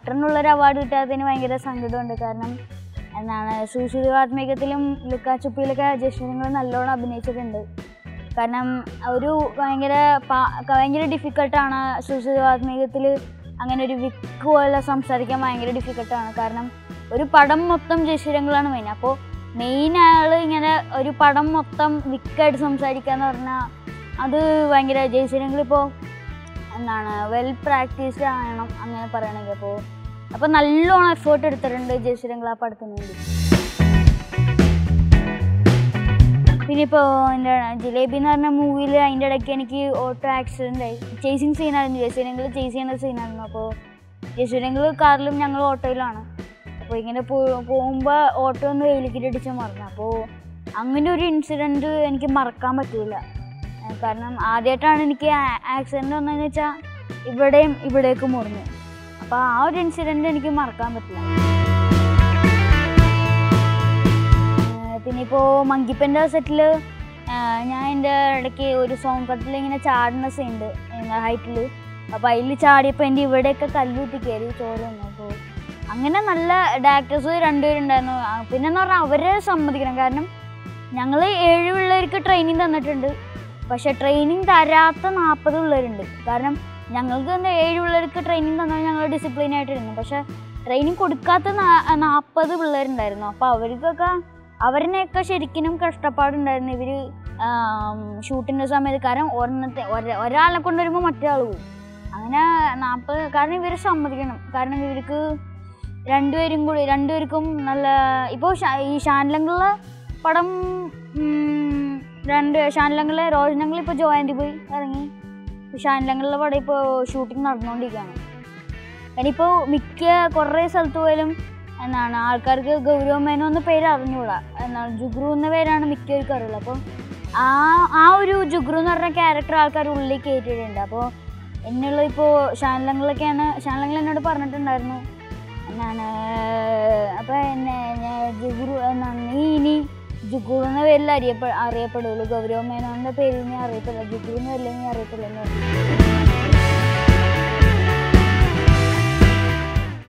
ആക്ടറിനുള്ളൊരു award കിട്ടാത്തതിന് ഭയങ്കര സങ്കടമുണ്ട് കാരണം എന്താണ് സുശ്രുതാത്മികത്തിലും ലുക്കാച്ചുപ്പിയിലൊക്കെ ജസ്റ്റിങ്ങൾ നല്ലോണം അഭിനയിച്ചിട്ടുണ്ട് കാരണം ഒരു ഭയങ്കര പാ- ഭയങ്കര ഡിഫിക്കൽട്ടാണ് സുശ്രുതാത്മികത്തിൽ അങ്ങനെ ഒരു വിക്ക് പോലെ സംസാരിക്കാൻ ഭയങ്കര ഡിഫിക്കൽട്ടാണ് കാരണം ഒരു പടം മൊത്തം ജയശ്രീരംഗങ്ങളാണ് മെയിൻ അപ്പോൾ മെയിൻ ആൾ ഇങ്ങനെ ഒരു പടം മൊത്തം വിക്കായിട്ട് സംസാരിക്കുക എന്ന് പറഞ്ഞാൽ അത് ഭയങ്കര ജയശ്രീരംഗൾ ഇപ്പോൾ എന്താണ് വെൽ പ്രാക്ടീസ്ഡ് ആവണം അങ്ങനെ പറയണമെങ്കിൽ അപ്പോൾ അപ്പോൾ നല്ലോണം എഫേർട്ട് എടുത്തിട്ടുണ്ട് ജയശ്രീരംഗൾ ആ പടത്തിന് വേണ്ടി പിന്നെ ഇപ്പോൾ എൻ്റെ ജിലേബി എന്ന് പറഞ്ഞ മൂവിയിൽ അതിൻ്റെ ഇടയ്ക്ക് എനിക്ക് ഓട്ടോ ആക്സിഡൻ്റ് ആയി ചേസിങ് സീനായിരുന്നു ജയശ്രീരംഗൾ ചേസ് ചെയ്യുന്ന സീനായിരുന്നു അപ്പോൾ ജയശ്രീരംഗൾ കാറിലും ഞങ്ങൾ ഓട്ടോയിലാണ് അപ്പോൾ ഇങ്ങനെ പോകുമ്പോൾ ഓട്ടോ ഒന്ന് വെയിലിക്കിട്ട് അടിച്ച് മറന്നു അപ്പോൾ അങ്ങനെ ഒരു ഇൻസിഡൻറ്റ് എനിക്ക് മറക്കാൻ പറ്റില്ല ഏഹ് കാരണം ആദ്യമായിട്ടാണ് എനിക്ക് ആക്സിഡൻറ്റ് വന്നതെന്ന് വെച്ചാൽ ഇവിടെയും ഇവിടേക്ക് മുറിഞ്ഞു അപ്പോൾ ആ ഒരു ഇൻസിഡൻറ്റ് എനിക്ക് മറക്കാൻ പറ്റില്ല ഏഹ് പിന്നെ ഇപ്പോൾ മങ്കിപ്പൻ്റെ സെറ്റിൽ ഞാൻ എൻ്റെ ഇടയ്ക്ക് ഒരു സോങ് കട്ടിൽ ഇങ്ങനെ ചാടുന്ന സീനുണ്ട് ഹൈറ്റിൽ അപ്പോൾ അതിൽ ചാടിയപ്പോൾ എൻ്റെ ഇവിടെയൊക്കെ കല്ലുത്തി കയറി ചോറ് വന്നു അപ്പോൾ അങ്ങനെ നല്ല ഡയറക്ടേഴ്സ് രണ്ടുപേരുണ്ടായിരുന്നു ആ, പിന്നെന്ന് പറഞ്ഞാൽ അവരെ സമ്മതിക്കണം കാരണം ഞങ്ങൾ ഏഴ് പിള്ളേർക്ക് ട്രെയിനിങ് തന്നിട്ടുണ്ട് പക്ഷെ ട്രെയിനിങ് തരാത്ത നാൽപ്പത് പിള്ളേരുണ്ട് കാരണം ഞങ്ങൾക്ക് തന്നെ ഏഴ് പിള്ളേർക്ക് ട്രെയിനിങ് തന്നാൽ ഞങ്ങൾ ഡിസിപ്ലിൻ ആയിട്ടിരുന്നു പക്ഷെ ട്രെയിനിങ് കൊടുക്കാത്ത നാൽപ്പത് പിള്ളേരുണ്ടായിരുന്നു അപ്പോൾ അവർക്കൊക്കെ അവരിനെയൊക്കെ ശരിക്കും കഷ്ടപ്പാടുണ്ടായിരുന്നു ഇവർ ഷൂട്ടിൻ്റെ സമയത്ത് കാരണം ഒരെണ്ണത്തെ ഒര- ഒരാളെ കൊണ്ടുവരുമ്പോൾ മറ്റേ ആൾ പോകും അങ്ങനെ നാൽപ്പത് കാരണം ഇവരെ സമ്മതിക്കണം കാരണം ഇവർക്ക് രണ്ടുപേരും കൂടി രണ്ടുപേർക്കും നല്ല ഇപ്പോൾ ഈ ഷാൻലങ്ങളിലെ പടം ഉം, രണ്ട് ഷാൻലങ്ങളിലെ റോഷനങ്ങൾ ഇപ്പോൾ ജോയിൻ്റ് പോയി ഇറങ്ങി ഷാൻലങ്ങളിലെ പടം ഇപ്പോൾ ഷൂട്ടിംഗ് നടന്നുകൊണ്ടിരിക്കുകയാണ് ഇനിയിപ്പോൾ മിക്ക കുറേ സ്ഥലത്ത് പോയാലും എന്താണ് ആൾക്കാർക്ക് ഗൗരവ മേനോ എന്ന പേര് അറിഞ്ഞുകൂടാ എന്താണ് ജുഗ്രു എന്ന പേരാണ് മിക്കവർക്കും അറിയുള്ളൂ അപ്പോൾ ആ ആ ഒരു ജുഗ്രു എന്ന് പറഞ്ഞ ക്യാരക്ടർ ആൾക്കാർ ഉള്ളിൽ കയറ്റിയിട്ടുണ്ട് അപ്പോൾ എന്നുള്ള ഇപ്പോൾ ഷാൻലങ്ങളിലൊക്കെയാണ് ഷാൻലങ്ങൾ എന്നോട് പറഞ്ഞിട്ടുണ്ടായിരുന്നു എന്നാണ് അപ്പോൾ എന്നെ ഞാൻ ജുഗ്രു എന്നാണ് നീ ഇനി ജുഗ്രു എന്ന പേരിൽ അറിയപ്പെ അറിയപ്പെടുള്ളൂ ഗൗരവ മേനോൻ്റെ പേരിൽ ഞാൻ അറിയപ്പെടില്ല ജുഗ്രു എന്ന് പേരിൽ ഞാൻ അറിയപ്പെടില്ല എന്ന് പറഞ്ഞു